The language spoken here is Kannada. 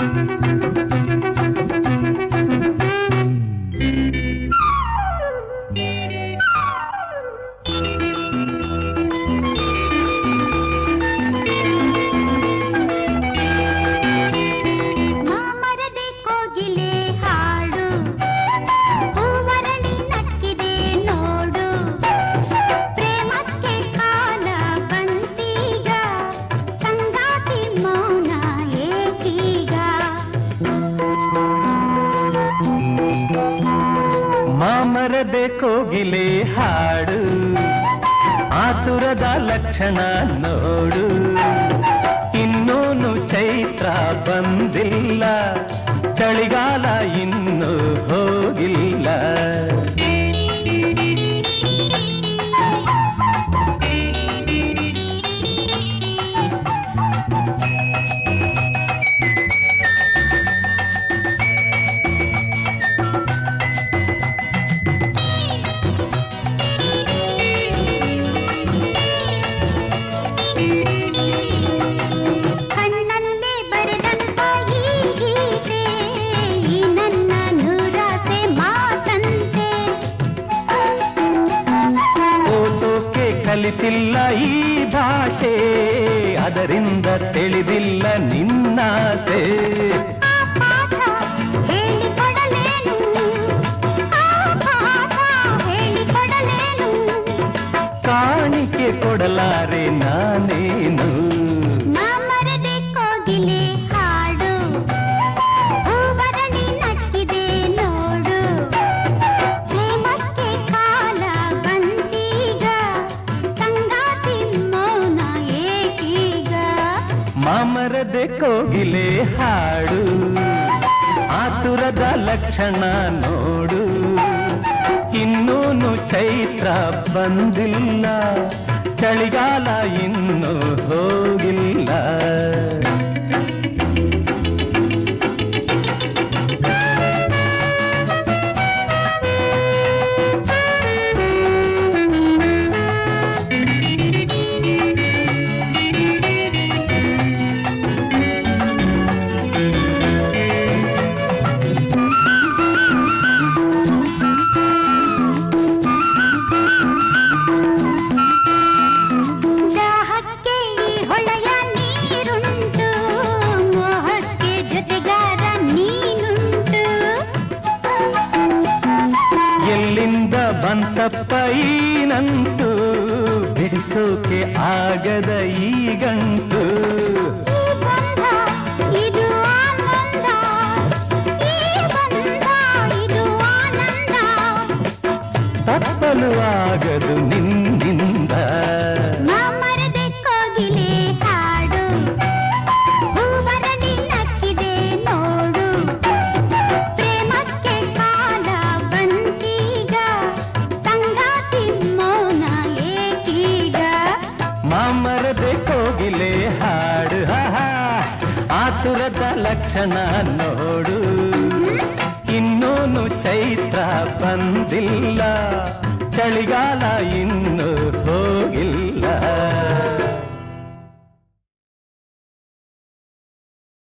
ಮಾಮರದೆ ಕೋಗಿಲೆ ಹಾಡು ಹೂವರಳಿ ನಕ್ಕಿದೆ ನೋಡು ಪ್ರೇಮಕ್ಕೆ ಕಾಲ ಬಂತೀಗ ಸಂಗಾತಿ ಮೌನ ಏಕೀಗ ಮಾಮರದೆ ಕೋಗಿಲೆ ಹಾಡು ಆತುರದ ಲಕ್ಷಣ ನೋಡು ಇನ್ನೂನು ಚೈತ್ರ ಬಂದಿಲ್ಲ ಚಳಿಗಾಲ ಇನ್ನೂ ಹೋಗಿಲ್ಲ ಕಣ್ಣಲ್ಲೇ ಬರೆದಂತ ಈ ಗೀತೆ ಈ ನನ್ನ ನೂರಾಸೆ ಮಾತಂತೆ ಓದೋಕೆ ಕಲಿತಿಲ್ಲ ಈ ಭಾಷೆ ಅದರಿಂದ ತಿಳಿದಿಲ್ಲ ನಿನ್ನಾಸೆ ಆ ಪಾಠ ಹೇಳಿಕೊಡಲೇನು ಆ ಪಾಠ ಹೇಳಿಕೊಡಲೇನು ಕಾಣಿಕೆ ಕೊಡಲಾರೆ ನಾನೇನು ಮಾಮರದೆ ಕೋಗಿಲೆ ಹಾಡು ಹೂವರಳಿ ನಕ್ಕಿದೆ ನೋಡು ಪ್ರೇಮಕ್ಕೆ ಕಾಲ ಬಂತೀಗ ಸಂಗಾತಿ ಮೌನ ಏಕೀಗ ಮಾಮರದೆ ಕೋಗಿಲೆ ಹಾಡು ಆತುರದ ಲಕ್ಷಣ ನೋಡು ಇನ್ನೂನು ಚೈತ್ರ ಬಂದಿಲ್ಲ ಚಳಿಗಾಲ ಇನ್ನೂ ಹೋಗಿಲ್ಲ ದಾಹಕ್ಕೆ ಈ ಹೊಳೆಯ ನೀರುಂಟು ಮೋಹಕ್ಕೆ ಜೊತೆಗಾರ ನೀನುಂಟು ಎಲ್ಲಿಂದ ಬಂತಪ್ಪ ಈ ನಂಟು ಬಿಡಿಸೋಕೆ ಆಗದ ಈ ಗಂಟು ಈ ಬಂಧ ಇದು ಆನಂದ ಈ ಬಂಧ ಇದು ಆನಂದ ತಪ್ಪಲು ಆಗದು ನಿನ್ನಿಂದ ಮಾಮರದೆ ಕೋಗಿಲೆ ಹಾಡು ಹೂವರಳಿ ನಕ್ಕಿದೆ ನೋಡು ಪ್ರೇಮಕ್ಕೆ ಕಾಲ ಬಂತೀಗ ಸಂಗಾತಿ ಮೌನ ಏಕೀಗ ಮಾಮರದೆ ಕೋಗಿಲೆ ಹಾಡು ಹಾ ಆತುರದ ಲಕ್ಷಣ ನೋಡು ಇನ್ನೂನು ಚೈತ್ರ ಬಂದಿಲ್ಲ ಚಳಿಗಾಲ